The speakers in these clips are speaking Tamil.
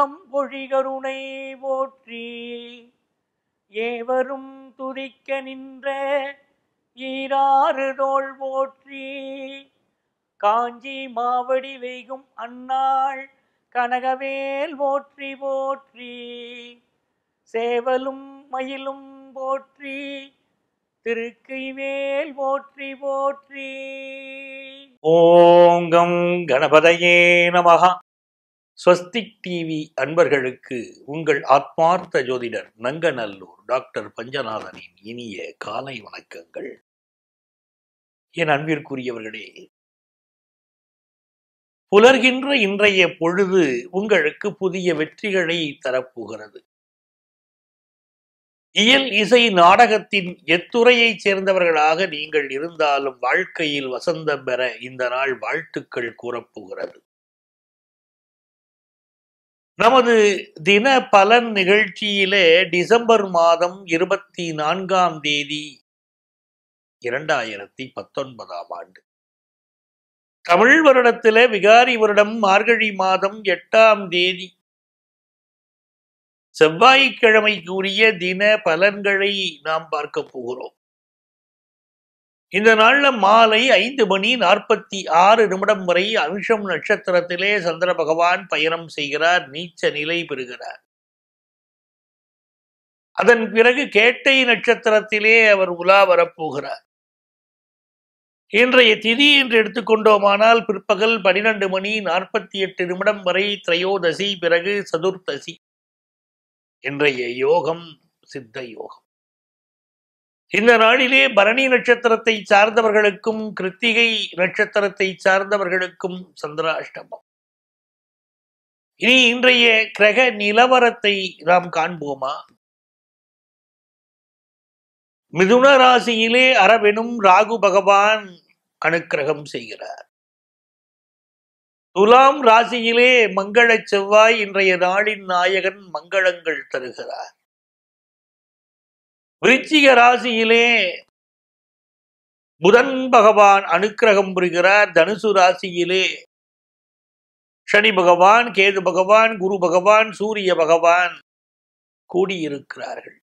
ஏகம் பொழிகருணை போற்றி ஏவரும் துதிக்க நின்ற ஈராறு தோள் போற்றி காஞ்சி மாவடி வெய்கும் அன்னாள் கனகவேல் போற்றி போற்றி சேவலும் மயிலும் போற்றி திருக்கைவேல் போற்றி போற்றி ஓங்கம் கணபதையே நமகா ஸ்வஸ்திக் டிவி அன்பர்களுக்கு உங்கள் ஆத்மார்த்த ஜோதிடர் நங்கநல்லூர் டாக்டர் பஞ்சநாதனின் இனிய காலை வணக்கங்கள் என் அன்பிற்குரியவர்களே புலர்கின்ற இன்றைய பொழுது உங்களுக்கு புதிய வெற்றிகளை தரப்போகிறது இயல் இசை நாடகத்தின் எத்துறையைச் சேர்ந்தவர்களாக நீங்கள் இருந்தாலும் வாழ்க்கையில் வசந்தம் பெற இந்த நாள் வாழ்த்துக்கள் கூறப்போகிறது நமது தின பலன் நிகழ்ச்சியிலே டிசம்பர் மாதம் இருபத்தி நான்காம் தேதி இரண்டாயிரத்தி பத்தொன்பதாம் ஆண்டு தமிழ் வருடத்திலே விகாரி வருடம் மார்கழி மாதம் எட்டாம் தேதி செவ்வாய்க்கிழமைக்குரிய தின பலன்களை நாம் பார்க்க போகிறோம் இந்த நாள்ல மாலை ஐந்து மணி நாற்பத்தி ஆறு நிமிடம் வரை அம்சம் நட்சத்திரத்திலே சந்திர பகவான் பயணம் செய்கிறார் நீச்ச நிலை பெறுகிறார் அதன் பிறகு கேட்டை நட்சத்திரத்திலே அவர் உலா வரப்போகிறார் இன்றைய திதி என்று எடுத்துக்கொண்டோமானால் பிற்பகல் பனிரெண்டு மணி நாற்பத்தி எட்டு நிமிடம் வரை திரையோதசி பிறகு சதுர்த்தசி இன்றைய யோகம் சித்த யோகம் இந்த நாளிலே பரணி நட்சத்திரத்தை சார்ந்தவர்களுக்கும் கிருத்திகை நட்சத்திரத்தை சார்ந்தவர்களுக்கும் சந்திராஷ்டமம் இனி இன்றைய கிரக நிலவரத்தை நாம் காண்போமா மிதுன ராசியிலே அரவெனும் ராகு பகவான் அனுக்கிரகம் செய்கிறார் துலாம் ராசியிலே மங்கள செவ்வாய் இன்றைய நாளின் நாயகன் மங்களங்கள் தருகிறார் விருச்சிக ராசியிலே புதன் பகவான் அனுக்கிரகம் புரிகிறார் தனுசு ராசியிலே சனி பகவான் கேது பகவான் குரு பகவான் சூரிய பகவான் கூடியிருக்கிறார்கள்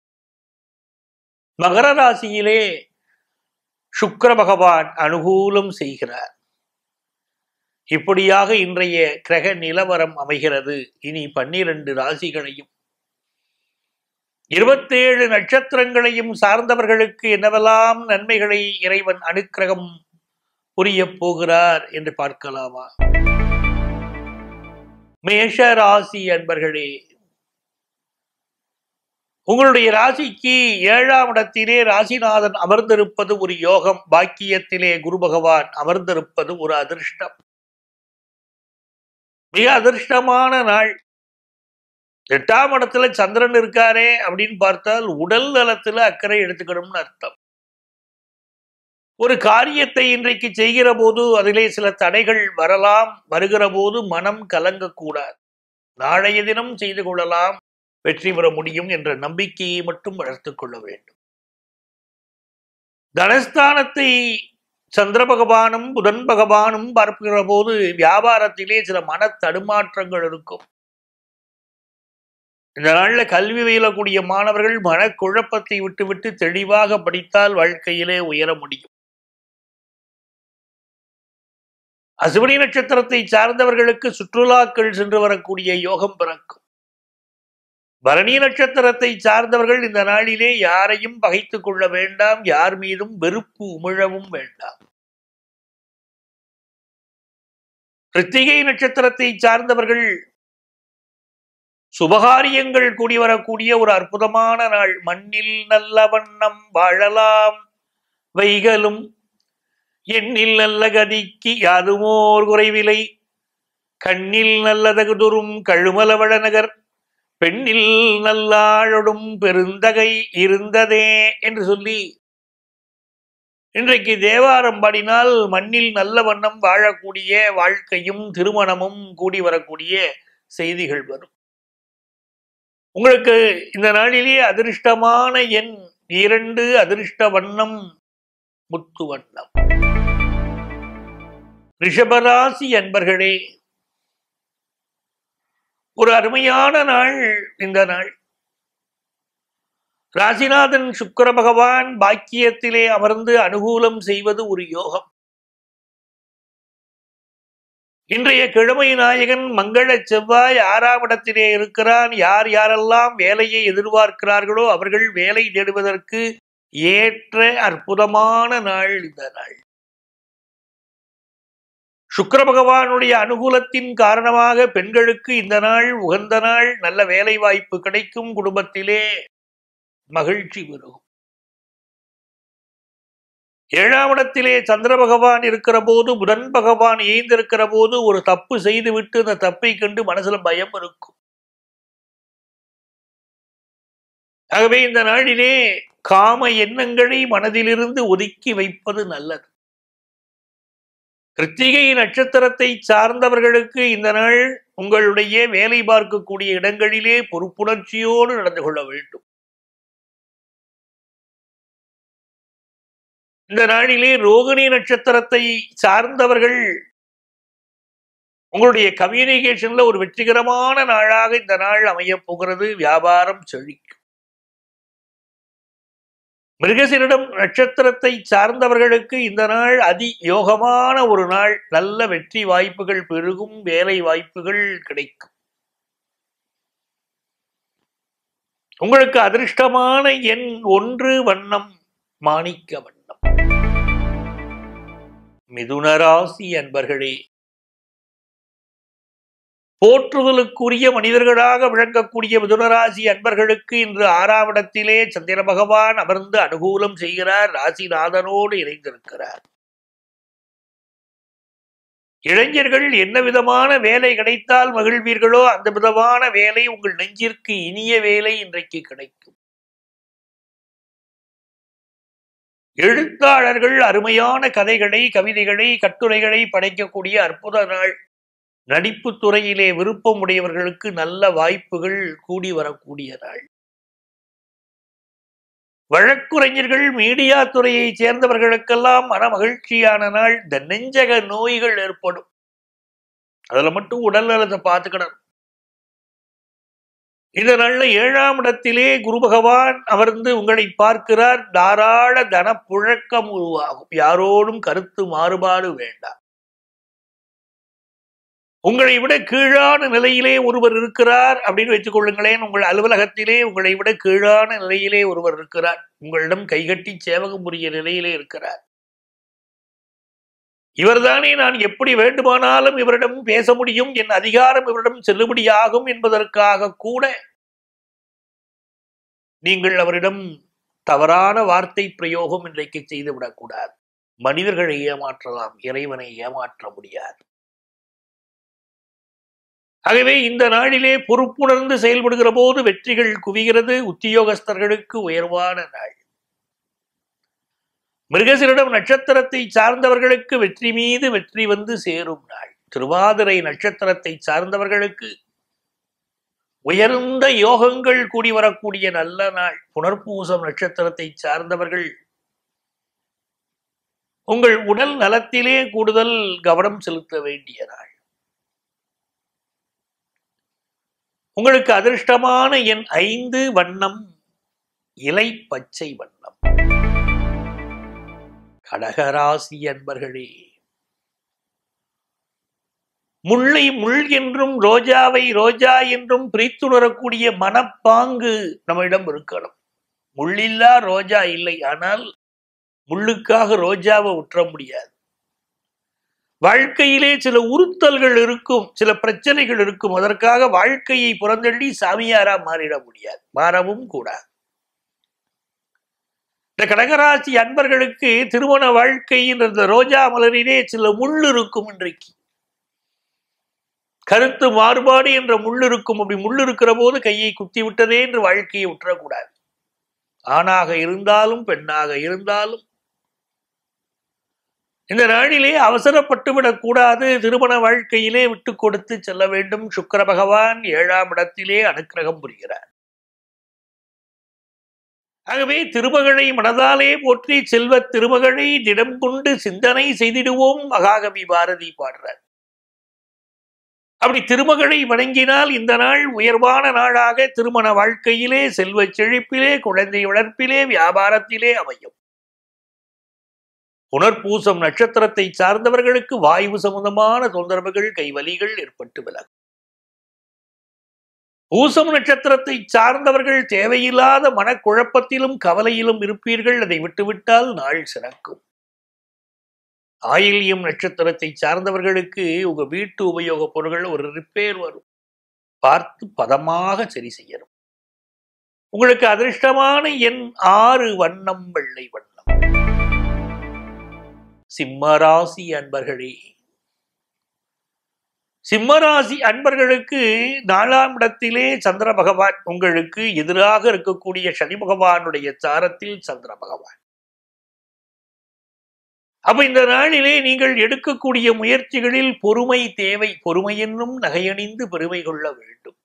மகர ராசியிலே சுக்கர பகவான் அனுகூலம் செய்கிறார் இப்படியாக இன்றைய கிரக நிலவரம் அமைகிறது இனி பன்னிரண்டு ராசிகளையும் இருபத்தேழு நட்சத்திரங்களையும் சார்ந்தவர்களுக்கு என்னவெல்லாம் நன்மைகளை இறைவன் அனுக்கிரகம் புரியப் போகிறார் என்று பார்க்கலாமா மேஷ ராசி அன்பர்களே உங்களுடைய ராசிக்கு ஏழாம் இடத்திலே ராசிநாதன் அமர்ந்திருப்பது ஒரு யோகம் பாக்கியத்திலே குரு பகவான் அமர்ந்திருப்பது ஒரு அதிர்ஷ்டம் மிக அதிர்ஷ்டமான நாள் எட்டாம் இடத்துல சந்திரன் இருக்காரே அப்படின்னு பார்த்தால் உடல் நலத்துல அக்கறை எடுத்துக்கணும்னு அர்த்தம் ஒரு காரியத்தை இன்றைக்கு செய்கிற போது அதிலே சில தடைகள் வரலாம் வருகிற போது மனம் கலங்கக்கூடாது நாளைய தினம் செய்து கொள்ளலாம் வெற்றி பெற முடியும் என்ற நம்பிக்கையை மட்டும் வளர்த்துக் கொள்ள வேண்டும் தனஸ்தானத்தை சந்திர பகவானும் புதன் பகவானும் பார்க்கிற போது வியாபாரத்திலே சில மன தடுமாற்றங்கள் இருக்கும் இந்த நாள்ல கல்வி பயிலக்கூடிய மாணவர்கள் மனக்குழப்பத்தை விட்டுவிட்டு தெளிவாக படித்தால் வாழ்க்கையிலே உயர முடியும் அசுவனி நட்சத்திரத்தை சார்ந்தவர்களுக்கு சுற்றுலாக்கள் சென்று வரக்கூடிய யோகம் பிறக்கும் பரணி நட்சத்திரத்தை சார்ந்தவர்கள் இந்த நாளிலே யாரையும் பகைத்துக் கொள்ள வேண்டாம் யார் மீதும் வெறுப்பு உமிழவும் வேண்டாம் கிருத்திகை நட்சத்திரத்தை சார்ந்தவர்கள் சுபகாரியங்கள் கூடி வரக்கூடிய ஒரு அற்புதமான நாள் மண்ணில் நல்ல வண்ணம் வாழலாம் வைகளும் எண்ணில் நல்ல கதிக்கு யாதுமோர் குறைவிலை கண்ணில் நல்லதகுதுரும் கழுமலவள நகர் பெண்ணில் நல்லாழொடும் பெருந்தகை இருந்ததே என்று சொல்லி இன்றைக்கு தேவாரம் பாடினால் மண்ணில் நல்ல வண்ணம் வாழக்கூடிய வாழ்க்கையும் திருமணமும் கூடி வரக்கூடிய செய்திகள் வரும் உங்களுக்கு இந்த நாளிலே அதிர்ஷ்டமான எண் இரண்டு அதிர்ஷ்ட வண்ணம் முத்து வண்ணம் ரிஷபராசி அன்பர்களே ஒரு அருமையான நாள் இந்த நாள் ராசிநாதன் சுக்கர பகவான் பாக்கியத்திலே அமர்ந்து அனுகூலம் செய்வது ஒரு யோகம் இன்றைய கிழமை நாயகன் மங்கள செவ்வாய் ஆறாம் இடத்திலே இருக்கிறான் யார் யாரெல்லாம் வேலையை எதிர்பார்க்கிறார்களோ அவர்கள் வேலை தேடுவதற்கு ஏற்ற அற்புதமான நாள் இந்த நாள் சுக்கர பகவானுடைய அனுகூலத்தின் காரணமாக பெண்களுக்கு இந்த நாள் உகந்த நாள் நல்ல வேலை வாய்ப்பு கிடைக்கும் குடும்பத்திலே மகிழ்ச்சி பெருகும் ஏழாம் இடத்திலே சந்திர பகவான் இருக்கிற போது புதன் பகவான் ஏய்ந்திருக்கிற போது ஒரு தப்பு செய்துவிட்டு அந்த தப்பை கண்டு மனசுல பயம் இருக்கும் ஆகவே இந்த நாளிலே காம எண்ணங்களை மனதிலிருந்து ஒதுக்கி வைப்பது நல்லது கிருத்திகை நட்சத்திரத்தை சார்ந்தவர்களுக்கு இந்த நாள் உங்களுடைய வேலை பார்க்கக்கூடிய இடங்களிலே பொறுப்புணர்ச்சியோடு நடந்து கொள்ள வேண்டும் இந்த நாளிலே ரோகிணி நட்சத்திரத்தை சார்ந்தவர்கள் உங்களுடைய கம்யூனிகேஷன்ல ஒரு வெற்றிகரமான நாளாக இந்த நாள் அமையப் போகிறது வியாபாரம் செழிக்கும் மிருகசிரிடம் நட்சத்திரத்தை சார்ந்தவர்களுக்கு இந்த நாள் அதி யோகமான ஒரு நாள் நல்ல வெற்றி வாய்ப்புகள் பெருகும் வேலை வாய்ப்புகள் கிடைக்கும் உங்களுக்கு அதிர்ஷ்டமான எண் ஒன்று வண்ணம் மாணிக்க வண்ணம் மிதுனராசி அன்பர்களே போற்றுதலுக்குரிய மனிதர்களாக விளங்கக்கூடிய மிதுனராசி அன்பர்களுக்கு இன்று ஆறாம் இடத்திலே சந்திர பகவான் அமர்ந்து அனுகூலம் செய்கிறார் ராசிநாதனோடு இணைந்திருக்கிறார் இளைஞர்கள் என்ன விதமான வேலை கிடைத்தால் மகிழ்வீர்களோ அந்த விதமான வேலை உங்கள் நெஞ்சிற்கு இனிய வேலை இன்றைக்கு கிடைக்கும் எழுத்தாளர்கள் அருமையான கதைகளை கவிதைகளை கட்டுரைகளை படைக்கக்கூடிய அற்புத நாள் நடிப்பு துறையிலே விருப்பம் உடையவர்களுக்கு நல்ல வாய்ப்புகள் கூடி வரக்கூடிய நாள் வழக்குரைஞர்கள் மீடியா துறையை சேர்ந்தவர்களுக்கெல்லாம் மன மகிழ்ச்சியான நாள் இந்த நெஞ்சக நோய்கள் ஏற்படும் அதுல மட்டும் உடல் நலத்தை பார்த்துக்கணும் இந்த நாள்ல ஏழாம் இடத்திலே குரு பகவான் அமர்ந்து உங்களை பார்க்கிறார் தாராள தனப்புழக்கம் உருவாகும் யாரோடும் கருத்து மாறுபாடு வேண்டாம் உங்களை விட கீழான நிலையிலே ஒருவர் இருக்கிறார் அப்படின்னு வச்சுக் கொள்ளுங்களேன் உங்கள் அலுவலகத்திலே உங்களை விட கீழான நிலையிலே ஒருவர் இருக்கிறார் உங்களிடம் கைகட்டி சேவகம் புரிய நிலையிலே இருக்கிறார் இவர்தானே நான் எப்படி வேண்டுமானாலும் இவரிடம் பேச முடியும் என் அதிகாரம் இவரிடம் செல்லுபடியாகும் என்பதற்காக கூட நீங்கள் அவரிடம் தவறான வார்த்தை பிரயோகம் இன்றைக்கு செய்துவிடக்கூடாது மனிதர்களை ஏமாற்றலாம் இறைவனை ஏமாற்ற முடியாது ஆகவே இந்த நாளிலே பொறுப்புணர்ந்து செயல்படுகிற போது வெற்றிகள் குவிகிறது உத்தியோகஸ்தர்களுக்கு உயர்வான நாள் மிருகசிரிடம் நட்சத்திரத்தை சார்ந்தவர்களுக்கு வெற்றி மீது வெற்றி வந்து சேரும் நாள் திருவாதிரை நட்சத்திரத்தை சார்ந்தவர்களுக்கு உயர்ந்த யோகங்கள் கூடி வரக்கூடிய நல்ல நாள் புனர்பூசம் நட்சத்திரத்தை சார்ந்தவர்கள் உங்கள் உடல் நலத்திலே கூடுதல் கவனம் செலுத்த வேண்டிய நாள் உங்களுக்கு அதிர்ஷ்டமான என் ஐந்து வண்ணம் இலை பச்சை வண்ணம் கடகராசி அன்பர்களே முல்லை முள் என்றும் ரோஜாவை ரோஜா என்றும் பிரித்துணரக்கூடிய மனப்பாங்கு நம்மிடம் இருக்கணும் முள்ளில்லா ரோஜா இல்லை ஆனால் முள்ளுக்காக ரோஜாவை உற்ற முடியாது வாழ்க்கையிலே சில உறுத்தல்கள் இருக்கும் சில பிரச்சனைகள் இருக்கும் அதற்காக வாழ்க்கையை புறந்தள்ளி சாமியாரா மாறிட முடியாது மாறவும் கூடாது இந்த கடகராசி அன்பர்களுக்கு திருமண வாழ்க்கை என்ற ரோஜா மலரிலே சில முள் இருக்கும் இன்றைக்கு கருத்து மாறுபாடு என்ற முள் இருக்கும் அப்படி முள் இருக்கிற போது கையை குத்தி விட்டதே என்று வாழ்க்கையை உற்றக்கூடாது ஆணாக இருந்தாலும் பெண்ணாக இருந்தாலும் இந்த நாளிலே அவசரப்பட்டு விடக்கூடாது திருமண வாழ்க்கையிலே விட்டு கொடுத்து செல்ல வேண்டும் சுக்கர பகவான் ஏழாம் இடத்திலே அனுக்கிரகம் புரிகிறார் ஆகவே திருமகளை மனதாலே போற்றி செல்வ திருமகளை திடம் கொண்டு சிந்தனை செய்திடுவோம் மகாகவி பாரதி பாடுறார் அப்படி திருமகளை வணங்கினால் இந்த நாள் உயர்வான நாளாக திருமண வாழ்க்கையிலே செல்வச் செழிப்பிலே குழந்தை வளர்ப்பிலே வியாபாரத்திலே அமையும் புனர்பூசம் நட்சத்திரத்தை சார்ந்தவர்களுக்கு வாயு சம்பந்தமான தொந்தரவுகள் கைவலிகள் ஏற்பட்டு விலகும் பூசம் நட்சத்திரத்தை சார்ந்தவர்கள் தேவையில்லாத மனக்குழப்பத்திலும் கவலையிலும் இருப்பீர்கள் அதை விட்டுவிட்டால் நாள் சிறக்கும் ஆயில்யம் நட்சத்திரத்தை சார்ந்தவர்களுக்கு உங்க வீட்டு உபயோகப் பொருட்கள் ஒரு ரிப்பேர் வரும் பார்த்து பதமாக சரி செய்யணும் உங்களுக்கு அதிர்ஷ்டமான எண் ஆறு வண்ணம் வெள்ளை வண்ணம் சிம்மராசி அன்பர்களே சிம்மராசி அன்பர்களுக்கு நாலாம் இடத்திலே சந்திர பகவான் உங்களுக்கு எதிராக இருக்கக்கூடிய சனி பகவானுடைய சாரத்தில் சந்திர பகவான் அப்ப இந்த நாளிலே நீங்கள் எடுக்கக்கூடிய முயற்சிகளில் பொறுமை தேவை பொறுமை என்னும் நகையணிந்து பெருமை கொள்ள வேண்டும்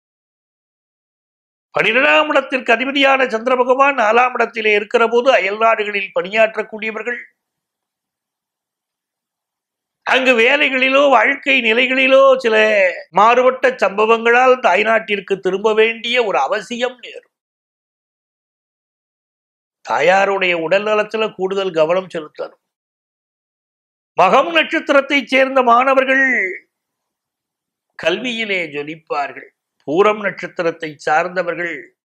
பனிரெண்டாம் இடத்திற்கு அதிபதியான சந்திர பகவான் நாலாம் இடத்திலே இருக்கிற போது அயல் நாடுகளில் பணியாற்றக்கூடியவர்கள் அங்கு வேலைகளிலோ வாழ்க்கை நிலைகளிலோ சில மாறுபட்ட சம்பவங்களால் தாய்நாட்டிற்கு திரும்ப வேண்டிய ஒரு அவசியம் நேரும் தாயாருடைய உடல் நலத்துல கூடுதல் கவனம் செலுத்தணும் மகம் நட்சத்திரத்தைச் சேர்ந்த மாணவர்கள் கல்வியிலே ஜொலிப்பார்கள் பூரம் நட்சத்திரத்தை சார்ந்தவர்கள்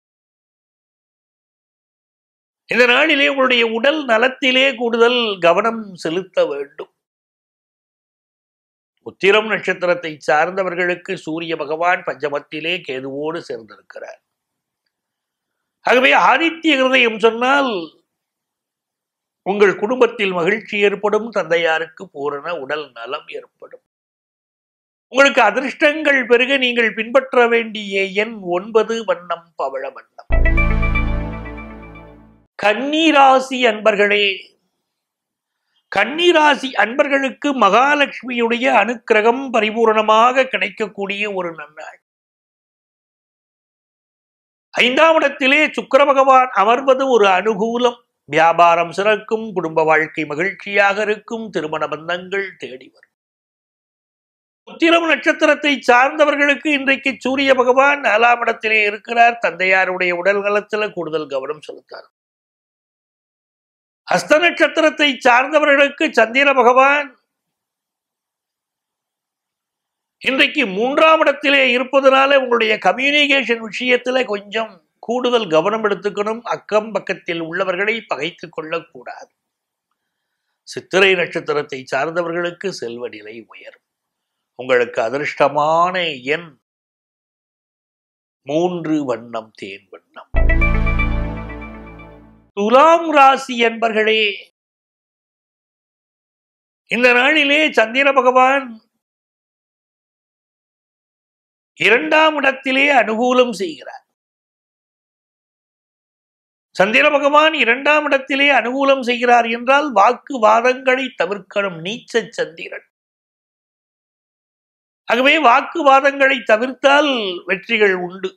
இந்த நாளிலே உங்களுடைய உடல் நலத்திலே கூடுதல் கவனம் செலுத்த வேண்டும் உத்திரம் நட்சத்திரத்தை சார்ந்தவர்களுக்கு சூரிய பகவான் பஞ்சமத்திலே கேதுவோடு சேர்ந்திருக்கிறார் ஆகவே ஆதித்ய ஹிருதயம் சொன்னால் உங்கள் குடும்பத்தில் மகிழ்ச்சி ஏற்படும் தந்தையாருக்கு பூரண உடல் நலம் ஏற்படும் உங்களுக்கு அதிர்ஷ்டங்கள் பெருக நீங்கள் பின்பற்ற வேண்டிய எண் ஒன்பது வண்ணம் பவள வண்ணம் கன்னிராசி அன்பர்களே கன்னிராசி அன்பர்களுக்கு மகாலட்சுமியுடைய அனுக்கிரகம் பரிபூரணமாக கிடைக்கக்கூடிய ஒரு நன்னாள் ஐந்தாம் இடத்திலே சுக்கர பகவான் அமர்வது ஒரு அனுகூலம் வியாபாரம் சிறக்கும் குடும்ப வாழ்க்கை மகிழ்ச்சியாக இருக்கும் திருமண பந்தங்கள் தேடி வரும் உத்திரம் நட்சத்திரத்தை சார்ந்தவர்களுக்கு இன்றைக்கு சூரிய பகவான் நாலாம் இடத்திலே இருக்கிறார் தந்தையாருடைய உடல் நலத்தில் கூடுதல் கவனம் செலுத்தார் ஹஸ்த நட்சத்திரத்தை சார்ந்தவர்களுக்கு சந்திர பகவான் இன்றைக்கு மூன்றாம் இடத்திலே இருப்பதனால உங்களுடைய கம்யூனிகேஷன் விஷயத்துல கொஞ்சம் கூடுதல் கவனம் எடுத்துக்கணும் அக்கம் பக்கத்தில் உள்ளவர்களை பகைத்து கொள்ளக்கூடாது சித்திரை நட்சத்திரத்தை சார்ந்தவர்களுக்கு செல்வ நிலை உயரும் உங்களுக்கு அதிர்ஷ்டமான எண் மூன்று வண்ணம் தேன் வண்ணம் துலாம் ராசி என்பர்களே இந்த நாளிலே சந்திர பகவான் இரண்டாம் இடத்திலே அனுகூலம் செய்கிறார் சந்திர பகவான் இரண்டாம் இடத்திலே அனுகூலம் செய்கிறார் என்றால் வாக்குவாதங்களை தவிர்க்கணும் நீச்ச சந்திரன் ஆகவே வாக்குவாதங்களை தவிர்த்தால் வெற்றிகள் உண்டு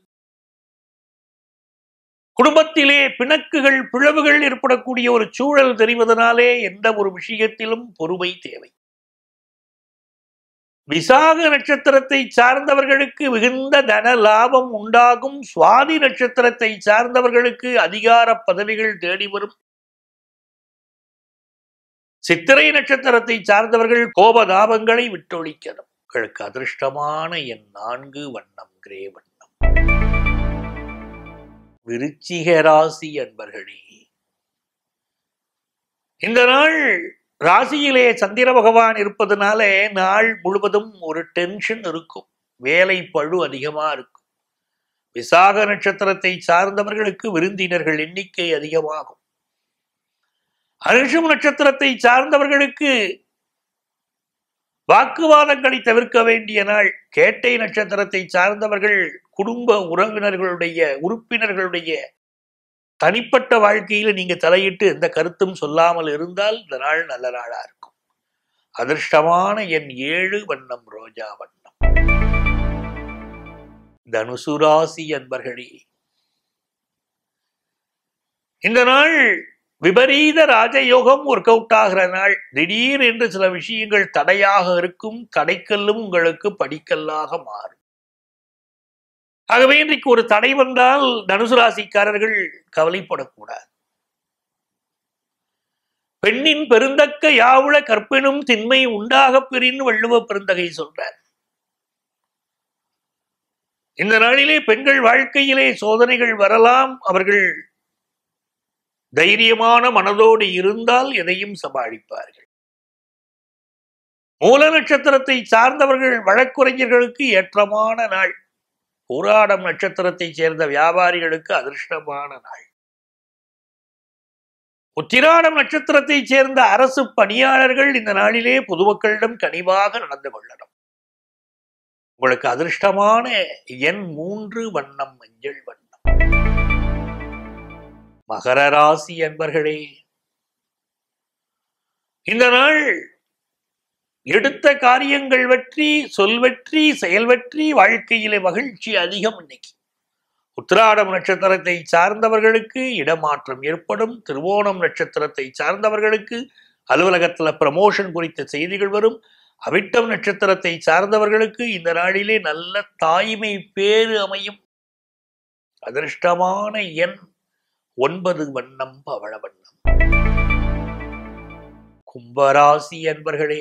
குடும்பத்திலே பிணக்குகள் பிளவுகள் ஏற்படக்கூடிய ஒரு சூழல் தெரிவதனாலே எந்த ஒரு விஷயத்திலும் பொறுமை தேவை விசாக நட்சத்திரத்தை சார்ந்தவர்களுக்கு மிகுந்த தன லாபம் உண்டாகும் சுவாதி நட்சத்திரத்தை சார்ந்தவர்களுக்கு அதிகார பதவிகள் தேடி வரும் சித்திரை நட்சத்திரத்தை சார்ந்தவர்கள் கோபதாபங்களை விட்டொழிக்கணும் உங்களுக்கு அதிர்ஷ்டமான என் நான்கு வண்ணம் கிரே வண்ணம் விருச்சிக ராசி அன்பர்களே இந்த நாள் ராசியிலே சந்திர பகவான் இருப்பதனால நாள் முழுவதும் ஒரு டென்ஷன் இருக்கும் வேலை பழு அதிகமா இருக்கும் விசாக நட்சத்திரத்தை சார்ந்தவர்களுக்கு விருந்தினர்கள் எண்ணிக்கை அதிகமாகும் அனுஷம் நட்சத்திரத்தை சார்ந்தவர்களுக்கு வாக்குவாதங்களை தவிர்க்க வேண்டிய நாள் கேட்டை நட்சத்திரத்தை சார்ந்தவர்கள் குடும்ப உறவினர்களுடைய உறுப்பினர்களுடைய தனிப்பட்ட வாழ்க்கையில நீங்க தலையிட்டு எந்த கருத்தும் சொல்லாமல் இருந்தால் இந்த நாள் நல்ல நாளா இருக்கும் அதிர்ஷ்டமான என் ஏழு வண்ணம் ரோஜா வண்ணம் தனுசு ராசி அன்பர்களே இந்த நாள் விபரீத ராஜயோகம் ஒர்க் அவுட் ஆகிற நாள் திடீர் என்று சில விஷயங்கள் தடையாக இருக்கும் தடைக்கல்லும் உங்களுக்கு படிக்கல்லாக மாறும் ஆகவே இன்றைக்கு ஒரு தடை வந்தால் தனுசு ராசிக்காரர்கள் கவலைப்படக்கூடாது பெண்ணின் பெருந்தக்க யாவுள கற்பெனும் திண்மை உண்டாக பெறின்னு வள்ளுவ பெருந்தகை சொல்றார் இந்த நாளிலே பெண்கள் வாழ்க்கையிலே சோதனைகள் வரலாம் அவர்கள் தைரியமான மனதோடு இருந்தால் எதையும் சமாளிப்பார்கள் மூல நட்சத்திரத்தை சார்ந்தவர்கள் வழக்குரைஞர்களுக்கு ஏற்றமான நாள் போராடம் நட்சத்திரத்தை சேர்ந்த வியாபாரிகளுக்கு அதிர்ஷ்டமான நாள் உத்திராடம் நட்சத்திரத்தை சேர்ந்த அரசு பணியாளர்கள் இந்த நாளிலே பொதுமக்களிடம் கனிவாக நடந்து கொள்ளணும் உங்களுக்கு அதிர்ஷ்டமான எண் மூன்று வண்ணம் மஞ்சள் வண்ணம் மகர ராசி அன்பர்களே இந்த நாள் எடுத்த காரியங்கள் வெற்றி சொல் வெற்றி செயல் வெற்றி வாழ்க்கையிலே மகிழ்ச்சி அதிகம் இன்னைக்கு உத்திராடம் நட்சத்திரத்தை சார்ந்தவர்களுக்கு இடமாற்றம் ஏற்படும் திருவோணம் நட்சத்திரத்தை சார்ந்தவர்களுக்கு அலுவலகத்துல ப்ரமோஷன் குறித்த செய்திகள் வரும் அவிட்டம் நட்சத்திரத்தை சார்ந்தவர்களுக்கு இந்த நாளிலே நல்ல தாய்மை பேறு அமையும் அதிர்ஷ்டமான எண் ஒன்பது வண்ணம் பவள வண்ணம் கும்பராசி அன்பர்களே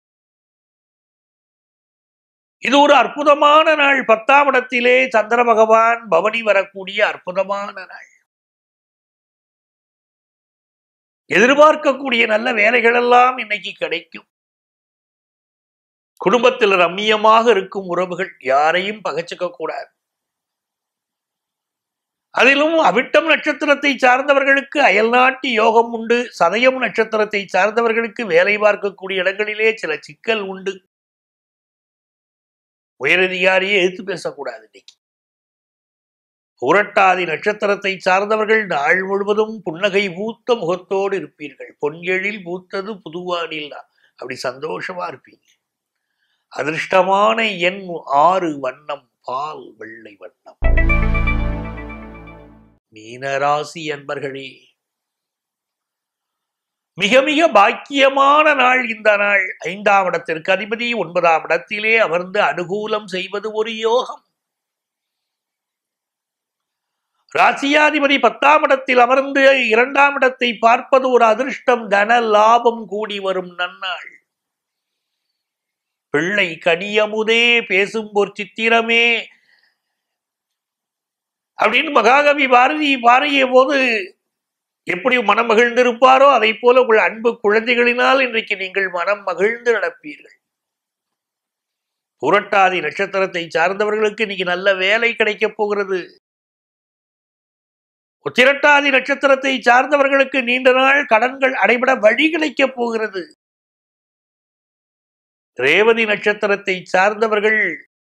இது ஒரு அற்புதமான நாள் பத்தாம் இடத்திலே சந்திர பகவான் பவனி வரக்கூடிய அற்புதமான நாள் எதிர்பார்க்கக்கூடிய நல்ல வேலைகள் எல்லாம் இன்னைக்கு கிடைக்கும் குடும்பத்தில் ரம்மியமாக இருக்கும் உறவுகள் யாரையும் பகச்சுக்க கூடாது அதிலும் அவிட்டம் நட்சத்திரத்தை சார்ந்தவர்களுக்கு அயல்நாட்டு யோகம் உண்டு சதயம் நட்சத்திரத்தை சார்ந்தவர்களுக்கு வேலை பார்க்கக்கூடிய இடங்களிலே சில சிக்கல் உண்டு உயரதிகாரியை எதிர்த்து பேசக்கூடாது இன்னைக்கு புரட்டாதி நட்சத்திரத்தை சார்ந்தவர்கள் நாள் முழுவதும் புன்னகை பூத்த முகத்தோடு இருப்பீர்கள் பொன்எழில் பூத்தது புதுவானில் அப்படி சந்தோஷமா இருப்பீங்க அதிர்ஷ்டமான எண் ஆறு வண்ணம் பால் வெள்ளை வண்ணம் மீனராசி அன்பர்களே மிக மிக பாக்கியமான நாள் இந்த நாள் ஐந்தாம் இடத்திற்கு அதிபதி ஒன்பதாம் இடத்திலே அமர்ந்து அனுகூலம் செய்வது ஒரு யோகம் ராசியாதிபதி பத்தாம் இடத்தில் அமர்ந்து இரண்டாம் இடத்தை பார்ப்பது ஒரு அதிர்ஷ்டம் தன லாபம் கூடி வரும் நன்னாள் பிள்ளை கனியமுதே பேசும் ஒரு சித்திரமே அப்படின்னு மகாகவி பாரதி பாடிய போது எப்படி மனம் மகிழ்ந்திருப்பாரோ அதை போல உங்கள் அன்பு குழந்தைகளினால் இன்றைக்கு நீங்கள் மனம் மகிழ்ந்து நடப்பீர்கள் புரட்டாதி நட்சத்திரத்தை சார்ந்தவர்களுக்கு இன்னைக்கு நல்ல வேலை கிடைக்கப் போகிறது உத்திரட்டாதி நட்சத்திரத்தை சார்ந்தவர்களுக்கு நீண்ட நாள் கடன்கள் அடைபட வழி கிடைக்கப் போகிறது ரேவதி நட்சத்திரத்தை சார்ந்தவர்கள்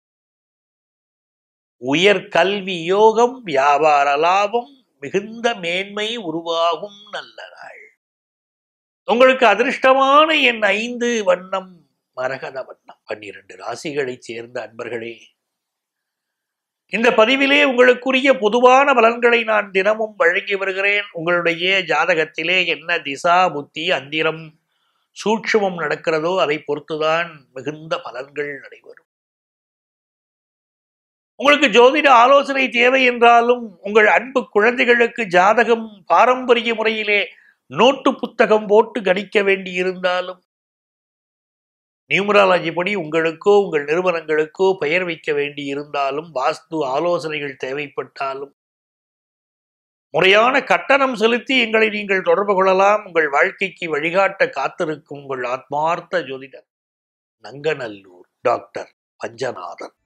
உயர் கல்வி யோகம் வியாபார லாபம் மிகுந்த மேன்மை உருவாகும் நல்ல நாள் உங்களுக்கு அதிர்ஷ்டமான என் ஐந்து வண்ணம் மரகத வண்ணம் பன்னிரண்டு ராசிகளை சேர்ந்த அன்பர்களே இந்த பதிவிலே உங்களுக்குரிய பொதுவான பலன்களை நான் தினமும் வழங்கி வருகிறேன் உங்களுடைய ஜாதகத்திலே என்ன திசா புத்தி அந்திரம் சூட்சுமம் நடக்கிறதோ அதை பொறுத்துதான் மிகுந்த பலன்கள் நடைபெறும் உங்களுக்கு ஜோதிட ஆலோசனை தேவை என்றாலும் உங்கள் அன்பு குழந்தைகளுக்கு ஜாதகம் பாரம்பரிய முறையிலே நோட்டு புத்தகம் போட்டு கணிக்க வேண்டி இருந்தாலும் நியூமராலஜி படி உங்களுக்கோ உங்கள் நிறுவனங்களுக்கோ பெயர் வைக்க வேண்டி இருந்தாலும் வாஸ்து ஆலோசனைகள் தேவைப்பட்டாலும் முறையான கட்டணம் செலுத்தி எங்களை நீங்கள் தொடர்பு கொள்ளலாம் உங்கள் வாழ்க்கைக்கு வழிகாட்ட காத்திருக்கும் உங்கள் ஆத்மார்த்த ஜோதிடர் நங்கநல்லூர் டாக்டர் பஞ்சநாதன்